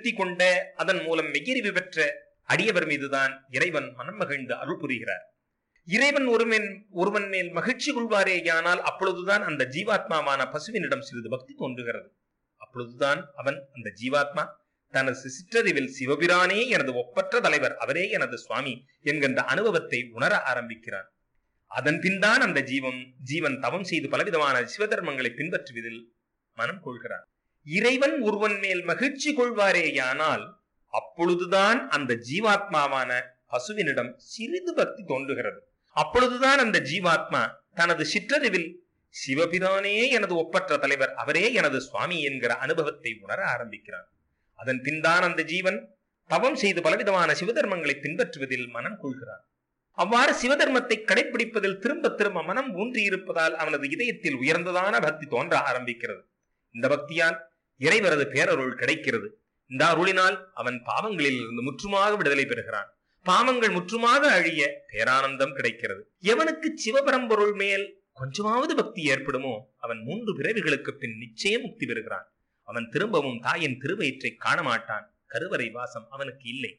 விரக்தி கொண்ட அதன் மூலம் மெய்யறிவு பெற்ற அடியவர் மீதுதான் இறைவன் மனம் மகிழ்ந்து அருள் புரிகிறார் இறைவன் ஒருவன் ஒருவன் மேல் மகிழ்ச்சி கொள்வாரேயானால் அப்பொழுதுதான் அந்த ஜீவாத்மாவான பசுவினிடம் சிறிது பக்தி தோன்றுகிறது அப்பொழுதுதான் அவன் அந்த ஜீவாத்மா தனது சிற்றறிவில் சிவபிரானே எனது ஒப்பற்ற தலைவர் அவரே எனது சுவாமி என்கின்ற அனுபவத்தை உணர ஆரம்பிக்கிறான் அதன் பின்தான் அந்த ஜீவம் ஜீவன் தவம் செய்து பலவிதமான சிவதர்மங்களை பின்பற்றுவதில் மனம் கொள்கிறான் இறைவன் ஒருவன் மேல் மகிழ்ச்சி கொள்வாரேயானால் அப்பொழுதுதான் அந்த ஜீவாத்மாவான பசுவினிடம் சிறிது பக்தி தோன்றுகிறது அப்பொழுதுதான் அந்த ஜீவாத்மா தனது சிற்றறிவில் சிவபிரானே எனது ஒப்பற்ற தலைவர் அவரே எனது சுவாமி என்கிற அனுபவத்தை உணர ஆரம்பிக்கிறான் அதன் பின்தான் அந்த ஜீவன் தவம் செய்து பலவிதமான சிவதர்மங்களை பின்பற்றுவதில் மனம் கொள்கிறான் அவ்வாறு சிவதர்மத்தை கடைபிடிப்பதில் திரும்ப திரும்ப மனம் ஊன்றியிருப்பதால் அவனது இதயத்தில் உயர்ந்ததான பக்தி தோன்ற ஆரம்பிக்கிறது இந்த பக்தியால் இறைவரது பேரருள் கிடைக்கிறது இந்த அருளினால் அவன் பாவங்களில் இருந்து முற்றுமாக விடுதலை பெறுகிறான் பாவங்கள் முற்றுமாக அழிய பேரானந்தம் கிடைக்கிறது எவனுக்கு சிவபரம்பொருள் மேல் கொஞ்சமாவது பக்தி ஏற்படுமோ அவன் மூன்று பிறவிகளுக்கு பின் நிச்சயம் முக்தி பெறுகிறான் அவன் திரும்பவும் தாயின் திருவயிற்றை காண மாட்டான் கருவறை வாசம் அவனுக்கு இல்லை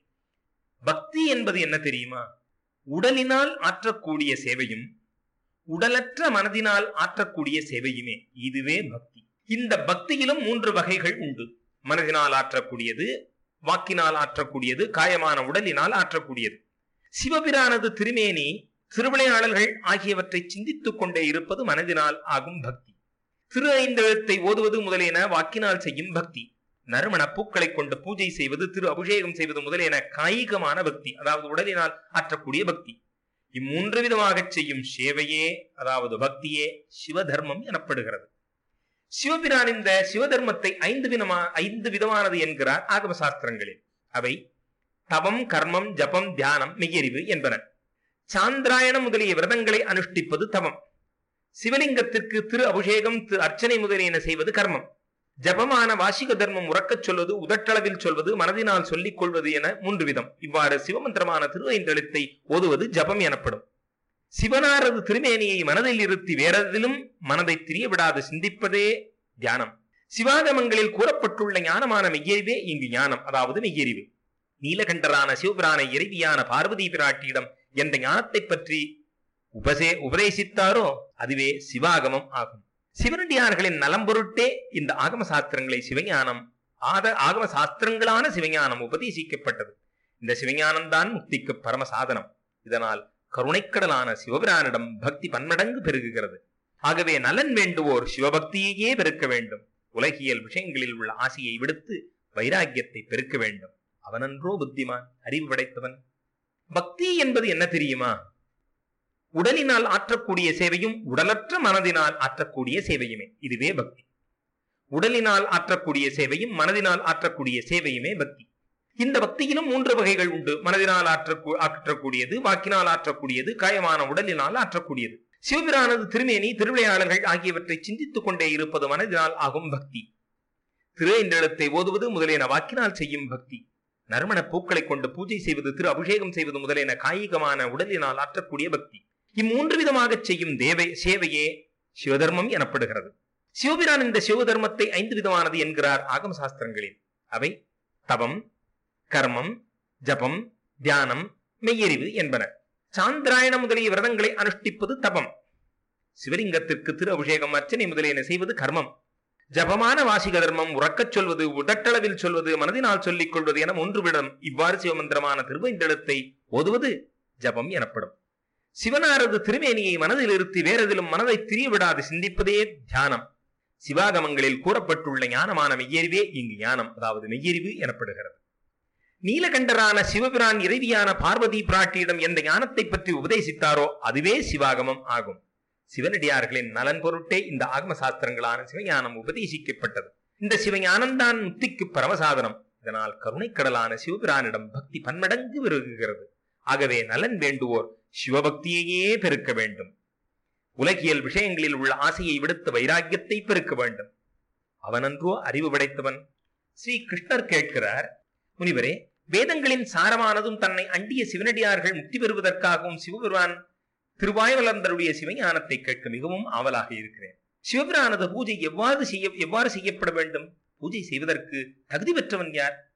பக்தி என்பது என்ன தெரியுமா உடலினால் ஆற்றக்கூடிய சேவையும் உடலற்ற மனதினால் ஆற்றக்கூடிய சேவையுமே இதுவே பக்தி இந்த பக்தியிலும் மூன்று வகைகள் உண்டு மனதினால் ஆற்றக்கூடியது வாக்கினால் ஆற்றக்கூடியது காயமான உடலினால் ஆற்றக்கூடியது சிவபிரானது திருமேனி திருவிளையாடல்கள் ஆகியவற்றை சிந்தித்துக் கொண்டே இருப்பது மனதினால் ஆகும் பக்தி திரு ஐந்தெழுத்தை ஓதுவது முதலியன வாக்கினால் செய்யும் பக்தி நறுமண பூக்களை கொண்டு பூஜை செய்வது திரு அபிஷேகம் செய்வது முதலியன காயிகமான பக்தி அதாவது உடலினால் ஆற்றக்கூடிய பக்தி இம்மூன்று விதமாக செய்யும் சேவையே அதாவது பக்தியே சிவதர்மம் எனப்படுகிறது சிவபிரான் இந்த சிவதர்மத்தை ஐந்து விதமா ஐந்து விதமானது என்கிறார் ஆகம சாஸ்திரங்களில் அவை தவம் கர்மம் ஜபம் தியானம் மெய்யறிவு என்பன சாந்திராயணம் முதலிய விரதங்களை அனுஷ்டிப்பது தவம் சிவலிங்கத்திற்கு திரு அபிஷேகம் திரு அர்ச்சனை முதலியன செய்வது கர்மம் ஜபமான வாசிக தர்மம் உறக்கச் சொல்வது உதட்டளவில் சொல்வது மனதினால் சொல்லிக் கொள்வது என மூன்று விதம் இவ்வாறு சிவமந்திரமான திரு ஐந்தெழுத்தை ஓதுவது ஜபம் எனப்படும் சிவனாரது திருமேனியை மனதில் இருத்தி வேறதிலும் மனதை திரிய விடாது சிந்திப்பதே தியானம் சிவாகமங்களில் கூறப்பட்டுள்ள ஞானமான மெய்யறிவே இங்கு ஞானம் அதாவது மெய்யறிவு நீலகண்டரான சிவபிரானை இறைவியான பார்வதி பிராட்டியிடம் எந்த ஞானத்தை பற்றி உபசே உபதேசித்தாரோ அதுவே சிவாகமம் ஆகும் சிவனடியார்களின் நலம் பொருட்டே இந்த ஆகம சாஸ்திரங்களை சிவஞானம் ஆத ஆகம சாஸ்திரங்களான சிவஞானம் உபதேசிக்கப்பட்டது இந்த சிவஞானம் தான் முக்திக்கு பரம சாதனம் இதனால் கருணைக்கடலான சிவபிரானிடம் பக்தி பன்மடங்கு பெருகுகிறது ஆகவே நலன் வேண்டுவோர் சிவபக்தியையே பெருக்க வேண்டும் உலகியல் விஷயங்களில் உள்ள ஆசையை விடுத்து வைராக்கியத்தை பெருக்க வேண்டும் அவனன்றோ புத்திமான் அறிவு படைத்தவன் பக்தி என்பது என்ன தெரியுமா உடலினால் ஆற்றக்கூடிய சேவையும் உடலற்ற மனதினால் ஆற்றக்கூடிய சேவையுமே இதுவே பக்தி உடலினால் ஆற்றக்கூடிய சேவையும் மனதினால் ஆற்றக்கூடிய சேவையுமே பக்தி இந்த பக்தியிலும் மூன்று வகைகள் உண்டு மனதினால் ஆற்ற ஆற்றக்கூடியது வாக்கினால் ஆற்றக்கூடியது காயமான உடலினால் ஆற்றக்கூடியது சிவபிரானது திருமேனி திருவிளையாடல்கள் ஆகியவற்றை சிந்தித்துக் கொண்டே இருப்பது மனதினால் ஆகும் பக்தி திரு என்ற ஓதுவது முதலியன வாக்கினால் செய்யும் பக்தி நறுமண பூக்களை கொண்டு பூஜை செய்வது திரு அபிஷேகம் செய்வது முதலியன காயிகமான உடலினால் ஆற்றக்கூடிய பக்தி இம்மூன்று விதமாக செய்யும் தேவை சேவையே சிவதர்மம் எனப்படுகிறது சிவபிரான் இந்த சிவதர்மத்தை ஐந்து விதமானது என்கிறார் ஆகம சாஸ்திரங்களில் அவை தவம் கர்மம் ஜபம் தியானம் மெய்யறிவு என்பன சாந்திராயண முதலிய விரதங்களை அனுஷ்டிப்பது தபம் சிவலிங்கத்திற்கு திரு அபிஷேகம் அர்ச்சனை முதலியன செய்வது கர்மம் ஜபமான வாசிக தர்மம் உறக்கச் சொல்வது உதட்டளவில் சொல்வது மனதினால் சொல்லிக் கொள்வது என ஒன்று விடம் இவ்வாறு சிவமந்திரமான திருவைந்தெழுத்தை ஓதுவது ஜபம் எனப்படும் சிவனாரது திருமேனியை மனதில் இருத்தி வேறெதிலும் மனதை திரிய விடாது சிந்திப்பதே தியானம் சிவாகமங்களில் கூறப்பட்டுள்ள ஞானமான மெய்யறிவே இங்கு ஞானம் அதாவது மெய்யறிவு எனப்படுகிறது நீலகண்டரான சிவபிரான் இறைவியான பார்வதி பிராட்டியிடம் எந்த ஞானத்தை பற்றி உபதேசித்தாரோ அதுவே சிவாகமம் ஆகும் சிவனடியார்களின் நலன் பொருட்டே இந்த ஆகம சாஸ்திரங்களான சிவஞானம் உபதேசிக்கப்பட்டது இந்த சிவஞானம்தான் முக்திக்கு பரமசாதனம் இதனால் கருணைக்கடலான சிவபிரானிடம் பக்தி பன்மடங்கு விருகுகிறது ஆகவே நலன் வேண்டுவோர் சிவபக்தியையே பெருக்க வேண்டும் உலகியல் விஷயங்களில் உள்ள ஆசையை விடுத்த வைராக்கியத்தை பெருக்க வேண்டும் அவனன்றோ அறிவு படைத்தவன் ஸ்ரீ கிருஷ்ணர் கேட்கிறார் முனிவரே வேதங்களின் சாரமானதும் தன்னை அண்டிய சிவனடியார்கள் முக்தி பெறுவதற்காகவும் சிவபெருமான் திருவாய்வலந்தருடைய சிவஞானத்தை கேட்க மிகவும் ஆவலாக இருக்கிறேன் சிவபிரானது பூஜை எவ்வாறு செய்ய எவ்வாறு செய்யப்பட வேண்டும் பூஜை செய்வதற்கு தகுதி பெற்றவன் யார்